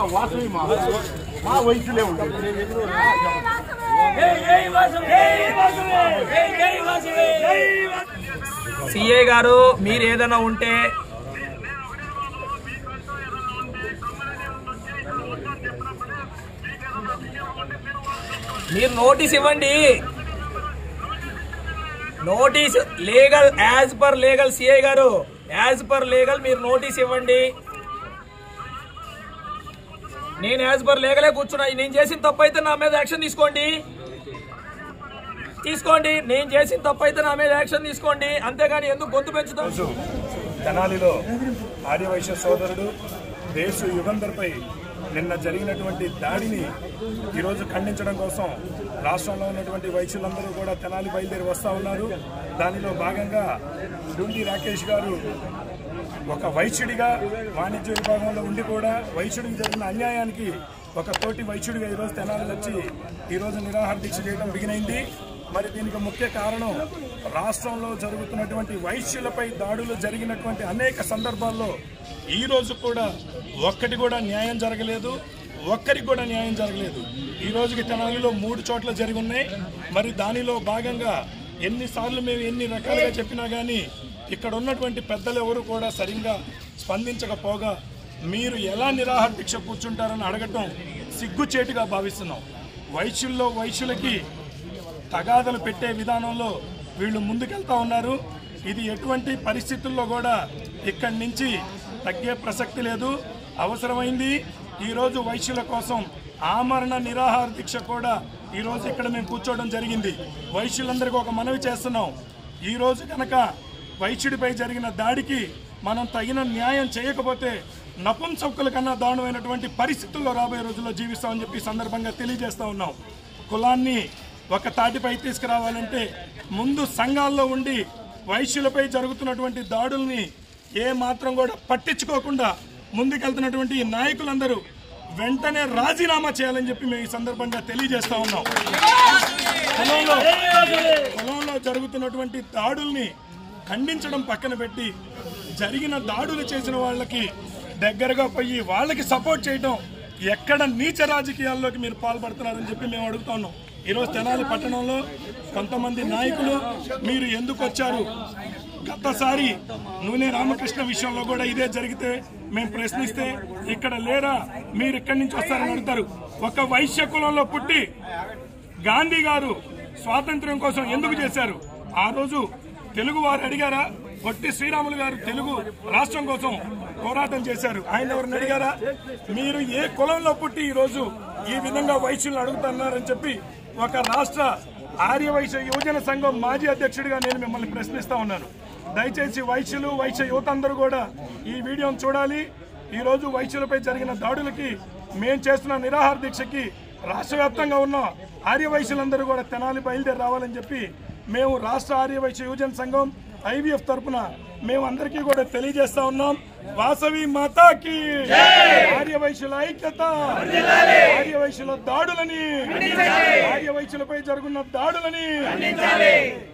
వాసవి మా మా వయసులే ఉంటుంది సిఏ గారు మీరు ఏదైనా ఉంటే మీరు నోటీస్ ఇవ్వండి notice legal as per legal CI గారు యాజ్ పర్ లీగల్ మీరు నోటీస్ ఇవ్వండి నేను యాజ్ పర్ లీగలే కూర్చున్నా నేను చేసిన తప్పు అయితే నా మీద యాక్షన్ తీసుకోండి తీసుకోండి నేను చేసిన తప్పు అయితే నా మీద యాక్షన్ తీసుకోండి అంతేగాని ఎందుకు గొంతు పెంచుతాం రోజు తెనాలిలో ఆర్యవైశ్య సోదరుడు దేశు యుగంధర్పై నిన్న జరిగినటువంటి దాడిని ఈరోజు ఖండించడం కోసం రాష్ట్రంలో ఉన్నటువంటి వైశ్యులందరూ కూడా తెనాలి బయలుదేరి వస్తూ ఉన్నారు దానిలో భాగంగా డుండి రాకేష్ గారు ఒక వైశ్యుడిగా వాణిజ్య విభాగంలో ఉండి కూడా వైశ్యుడికి జరిగిన అన్యాయానికి ఒక తోటి వైశ్యుడిగా ఈరోజు తెనాలి వచ్చి ఈరోజు నిరాహార దీక్ష చేయడం బిగినైంది మరి దీనికి ముఖ్య కారణం రాష్ట్రంలో జరుగుతున్నటువంటి వైశ్యులపై దాడులు జరిగినటువంటి అనేక సందర్భాల్లో ఈ రోజు కూడా ఒక్కటి కూడా న్యాయం జరగలేదు ఒక్కరికి కూడా న్యాయం జరగలేదు ఈ రోజుకి తెనాలిలో మూడు చోట్ల జరిగి ఉన్నాయి మరి దానిలో భాగంగా ఎన్నిసార్లు మేము ఎన్ని రకాలుగా చెప్పినా కానీ ఇక్కడ ఉన్నటువంటి పెద్దలు ఎవరు కూడా సరిగ్గా స్పందించకపోగా మీరు ఎలా నిరాహార దీక్ష కూర్చుంటారని అడగటం సిగ్గుచేటుగా భావిస్తున్నాం వైశ్యుల్లో వైశ్యులకి తగాదలు పెట్టే విధానంలో వీళ్ళు ముందుకెళ్తా ఉన్నారు ఇది ఎటువంటి పరిస్థితుల్లో కూడా ఇక్కడి నుంచి తగ్గే ప్రసక్తి లేదు అవసరమైంది ఈరోజు వైశ్యుల కోసం ఆమరణ నిరాహార దీక్ష కూడా ఈరోజు ఇక్కడ మేము కూర్చోవడం జరిగింది వైశ్యులందరికీ ఒక మనవి చేస్తున్నాం ఈరోజు కనుక వైశ్యుడిపై జరిగిన దాడికి మనం తగిన న్యాయం చేయకపోతే నపుంసకుల కన్నా దారుణమైనటువంటి పరిస్థితుల్లో రాబోయే రోజుల్లో జీవిస్తామని చెప్పి ఈ సందర్భంగా తెలియజేస్తా ఉన్నాం కులాన్ని ఒక తాటిపై తీసుకురావాలంటే ముందు సంఘాల్లో ఉండి వైశ్యులపై జరుగుతున్నటువంటి దాడుల్ని ఏ మాత్రం కూడా పట్టించుకోకుండా ముందుకెళ్తున్నటువంటి ఈ నాయకులందరూ వెంటనే రాజీనామా చేయాలని చెప్పి మేము ఈ సందర్భంగా తెలియజేస్తా ఉన్నాం కులంలో కులంలో జరుగుతున్నటువంటి దాడుల్ని ఖండించడం పక్కన పెట్టి జరిగిన దాడులు చేసిన వాళ్ళకి దగ్గరగా పోయి వాళ్ళకి సపోర్ట్ చేయడం ఎక్కడ నీచ రాజకీయాల్లోకి మీరు పాల్పడుతున్నారని చెప్పి మేము అడుగుతా ఉన్నాం ఈరోజు తెనాలి పట్టణంలో కొంతమంది నాయకులు మీరు ఎందుకు వచ్చారు గతసారి నూనె రామకృష్ణ విషయంలో కూడా ఇదే జరిగితే మేము ప్రశ్నిస్తే ఇక్కడ లేరా మీరు ఇక్కడి నుంచి వస్తారని అడుగుతారు ఒక వైశ్య కులంలో పుట్టి గాంధీ గారు స్వాతంత్ర్యం కోసం ఎందుకు చేశారు ఆ రోజు తెలుగు వారు అడిగారా పొట్టి శ్రీరాములు గారు తెలుగు రాష్ట్రం కోసం పోరాటం చేశారు ఆయన ఎవరిని అడిగారా మీరు ఏ కులంలో పుట్టి ఈ రోజు ఈ విధంగా వైశ్యులను అడుగుతున్నారని చెప్పి ఒక రాష్ట్ర ఆర్య వైశ్య యువజన సంఘం మాజీ అధ్యక్షుడిగా నేను మిమ్మల్ని ప్రశ్నిస్తా ఉన్నాను దయచేసి వైశ్యులు వైశ్య యువత అందరూ కూడా ఈ వీడియోను చూడాలి ఈ రోజు వైశ్యులపై జరిగిన దాడులకి మేం చేస్తున్న నిరాహార దీక్షకి రాష్ట్ర వ్యాప్తంగా ఉన్న ఆర్యవైశ్యులందరూ కూడా తెనాలి బయలుదేరి రావాలని చెప్పి మేము రాష్ట్ర ఆర్యవైశ్య యువజన సంఘం ఐవీఎఫ్ తరపున మేము అందరికీ కూడా తెలియజేస్తా ఉన్నాం వాసవి మాతాకి ఆర్యవైశ్యుల ఐక్యత ఆర్యవైశ్యుల దాడులని ఆర్యవైశ్యులపై జరుగుతున్న దాడులని